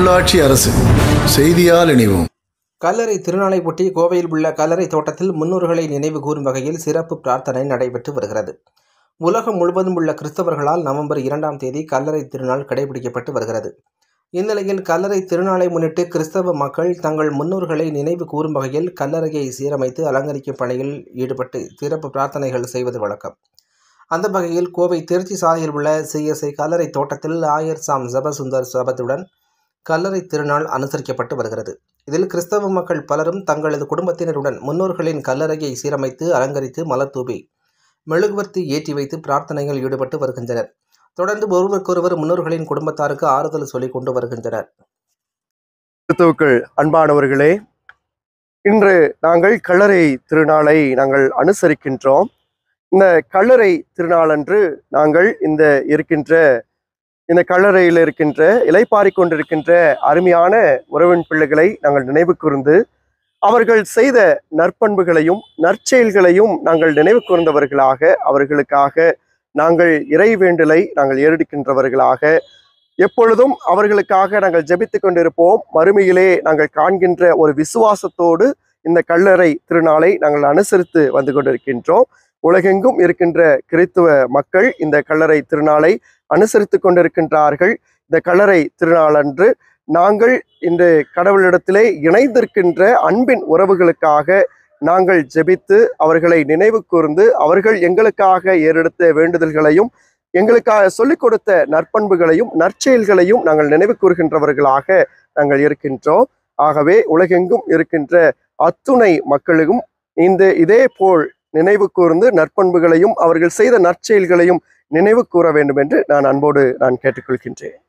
உள்ளாட்சி அரசு செய்தியால் இணைவோம் கல்லறை திருநாளை ஒட்டி கோவையில் உள்ள கல்லறை தோட்டத்தில் முன்னோர்களை நினைவு கூறும் வகையில் சிறப்பு பிரார்த்தனை நடைபெற்று வருகிறது உலகம் முழுவதும் உள்ள கிறிஸ்தவர்களால் நவம்பர் இரண்டாம் தேதி கல்லறை திருநாள் கடைபிடிக்கப்பட்டு வருகிறது இந்நிலையில் கல்லறை திருநாளை முன்னிட்டு கிறிஸ்தவ மக்கள் தங்கள் முன்னோர்களை நினைவு கூறும் வகையில் கல்லறையை சீரமைத்து அலங்கரிக்கும் பணியில் ஈடுபட்டு சிறப்பு பிரார்த்தனைகள் செய்வது வழக்கம் அந்த வகையில் கோவை திருச்சி சாலையில் உள்ள சிஎஸ்ஐ கல்லறை தோட்டத்தில் ஆயர் சாம் ஜபசுந்தர் சபத்துடன் கல்லறை திருநாள் அனுசரிக்கப்பட்டு வருகிறது இதில் கிறிஸ்தவ மக்கள் பலரும் தங்களது குடும்பத்தினருடன் முன்னோர்களின் கல்லறையை சீரமைத்து அலங்கரித்து மலர் தூவி மெழுகுவர்த்தி ஏற்றி வைத்து பிரார்த்தனையில் ஈடுபட்டு வருகின்றனர் தொடர்ந்து ஒருவருக்கொருவர் முன்னோர்களின் குடும்பத்தாருக்கு ஆறுதல் சொல்லிக் கொண்டு வருகின்றனர் கிறிஸ்துவுக்கள் அன்பானவர்களே இன்று நாங்கள் கல்லறை திருநாளை நாங்கள் அனுசரிக்கின்றோம் இந்த கல்லறை திருநாளன்று நாங்கள் இந்த இருக்கின்ற இந்த கல்லறையில் இருக்கின்ற இலைப்பாரி கொண்டிருக்கின்ற அருமையான உறவின் பிள்ளைகளை நாங்கள் நினைவு கூர்ந்து அவர்கள் செய்த நற்பண்புகளையும் நற்செயல்களையும் நாங்கள் நினைவு கூர்ந்தவர்களாக அவர்களுக்காக நாங்கள் இறை வேண்டலை நாங்கள் ஏறெடுக்கின்றவர்களாக எப்பொழுதும் அவர்களுக்காக நாங்கள் ஜெபித்து கொண்டிருப்போம் மறுமையிலே நாங்கள் காண்கின்ற ஒரு விசுவாசத்தோடு இந்த கல்லறை திருநாளை நாங்கள் அனுசரித்து வந்து கொண்டிருக்கின்றோம் உலகெங்கும் இருக்கின்ற கிறித்துவ மக்கள் இந்த கல்லறை திருநாளை அனுசரித்து கொண்டிருக்கின்றார்கள் இந்த கல்லறை திருநாளன்று நாங்கள் இந்த கடவுளிடத்திலே இணைந்திருக்கின்ற அன்பின் உறவுகளுக்காக நாங்கள் ஜெபித்து அவர்களை நினைவு கூர்ந்து அவர்கள் எங்களுக்காக ஏறெடுத்த வேண்டுதல்களையும் எங்களுக்காக சொல்லிக் கொடுத்த நற்பண்புகளையும் நற்செயல்களையும் நாங்கள் நினைவு கூறுகின்றவர்களாக நாங்கள் இருக்கின்றோம் ஆகவே உலகெங்கும் இருக்கின்ற அத்துணை மக்களுக்கும் இந்த இதே போல் நினைவு கூர்ந்து நற்பண்புகளையும் அவர்கள் செய்த நற்செயல்களையும் நினைவு கூற வேண்டும் என்று நான் அன்போடு நான் கேட்டுக்கொள்கின்றேன்